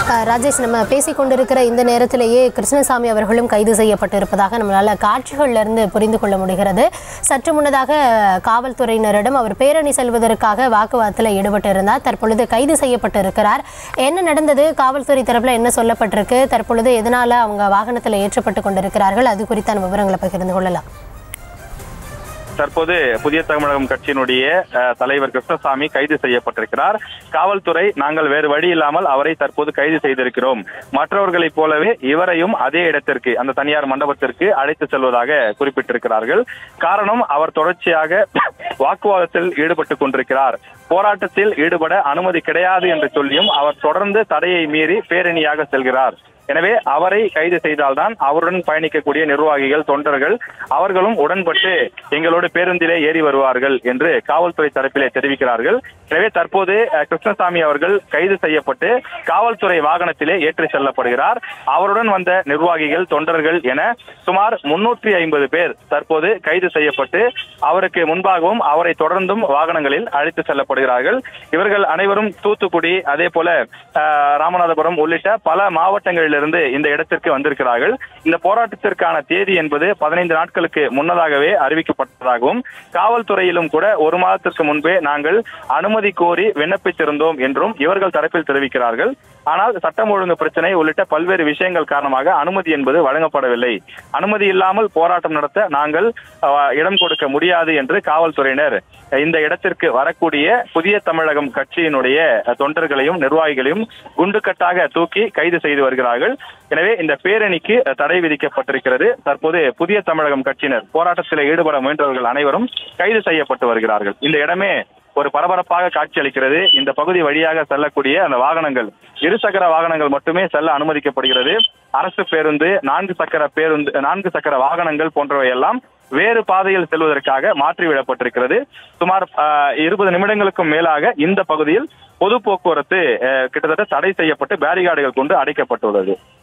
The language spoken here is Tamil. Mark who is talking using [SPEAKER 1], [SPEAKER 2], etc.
[SPEAKER 1] அஹ், ராஜேஷ் நம்ம பேசிக் கொண்டிருக்கிற இந்த நேரத்திலேயே கிருஷ்ணசாமி அவர்களும் கைது செய்யப்பட்டிருப்பதாக நம்மளால காட்சிகள்ல இருந்து புரிந்து கொள்ள முடிகிறது சற்று முன்னதாக காவல்துறையினரிடம் அவர் பேரணி செல்வதற்காக வாக்குவாதத்தில் ஈடுபட்டிருந்தார் தற்பொழுது கைது செய்யப்பட்டிருக்கிறார் என்ன நடந்தது காவல்துறை தரப்புல என்ன சொல்லப்பட்டிருக்கு தற்பொழுது எதனால அவங்க வாகனத்தில் ஏற்றப்பட்டு கொண்டிருக்கிறார்கள் அது குறித்தான விவரங்களை பகிர்ந்து கொள்ளலாம்
[SPEAKER 2] தற்போது புதிய தமிழகம் கட்சியினுடைய அஹ், தலைவர் கிருஷ்ணசாமி கைது செய்யப்பட்டிருக்கிறார் காவல்துறை நாங்கள் வேறு வழி இல்லாமல் அவரை தற்போது கைது செய்திருக்கிறோம் மற்றவர்களைப் போலவே இவரையும் அதே இடத்திற்கு அந்த தனியார் மண்டபத்திற்கு அழைத்து செல்வதாக குறிப்பிட்டிருக்கிறார்கள் காரணம் அவர் தொடர்ச்சியாக வாக்குவாதத்தில் ஈடுபட்டுக் கொண்டிருக்கிறார் போராட்டத்தில் ஈடுபட அனுமதி கிடையாது என்று சொல்லியும் அவர் தொடர்ந்து தடையை மீறி பேரணியாக செல்கிறார் எனவே அவரை கைது செய்தால்தான் அவருடன் பயணிக்கக்கூடிய நிர்வாகிகள் தொண்டர்கள் அவர்களும் உடன்பட்டு எங்களோடு பேருந்திலே ஏறி வருவார்கள் என்று காவல்துறை தரப்பிலே தெரிவிக்கிறார்கள் எனவே தற்போது அஹ், கிருஷ்ணசாமி அவர்கள் கைது செய்யப்பட்டு காவல்துறை வாகனத்திலே ஏற்றி செல்லப்படுகிறார் அவருடன் வந்த நிர்வாகிகள் தொண்டர்கள் என சுமார் முன்னூற்றி ஐம்பது பேர் தற்போது கைது செய்யப்பட்டு அவருக்கு முன்பாகவும் அவரை தொடர்ந்தும் வாகனங்களில் அழைத்து செல்லப்படுகிறார்கள் இவர்கள் அனைவரும் தூத்துக்குடி அதே போல அஹ், ராமநாதபுரம் உள்ளிட்ட பல மாவட்டங்களிலிருந்து இந்த இடத்திற்கு வந்திருக்கிறார்கள் இந்த போராட்டத்திற்கான தேதி என்பது பதினைந்து நாட்களுக்கு முன்னதாகவே அறிவிக்கப்பட்டதாகவும் காவல்துறையிலும் கூட ஒரு மாதத்திற்கு முன்பே நாங்கள் அனுமதி கோரி விண்ணப்பித்திருந்தோம் என்றும் இவர்கள் தரப்பில் தெரிவிக்கிறார்கள் ஆனால் சட்டம் ஒழுங்கு பிரச்சனை உள்ளிட்ட பல்வேறு விஷயங்கள் காரணமாக அனுமதி என்பது வழங்கப்படவில்லை அனுமதி இல்லாமல் போராட்டம் நடத்த நாங்கள் அஹ், இடம் கொடுக்க முடியாது என்று காவல்துறையினர் இந்த இடத்திற்கு வரக்கூடிய புதிய தமிழகம் கட்சியினுடைய அஹ், தொண்டர்களையும் நிர்வாகிகளையும் குண்டுக்கட்டாக தூக்கி கைது செய்து வருகிறார்கள் எனவே இந்த பேரணிக்கு அஹ், தடை விதிக்கப்பட்டிருக்கிறது தற்போது புதிய தமிழகம் கட்சியினர் போராட்டத்தில் ஈடுபட முயன்றவர்கள் அனைவரும் கைது செய்யப்பட்டு வருகிறார்கள் இந்த இடமே ஒரு பரபரப்பாக காட்சியளிக்கிறது இந்த பகுதி வழியாக செல்லக்கூடிய அந்த வாகனங்கள் இருசக்கர வாகனங்கள் மட்டுமே செல்ல அனுமதிக்கப்படுகிறது அரசு பேருந்து நான்கு சக்கர பேருந்து நான்கு சக்கர வாகனங்கள் போன்றவை எல்லாம் வேறு பாதையில் செல்வதற்காக மாற்றிவிடப்பட்டிருக்கிறது சுமார் இருபது நிமிடங்களுக்கும் மேலாக இந்த பகுதியில் பொது போக்குவரத்து அஹ், கிட்டத்தட்ட தடை செய்யப்பட்டு பேரிகார்டுகள் கொண்டு அடைக்கப்பட்டுள்ளது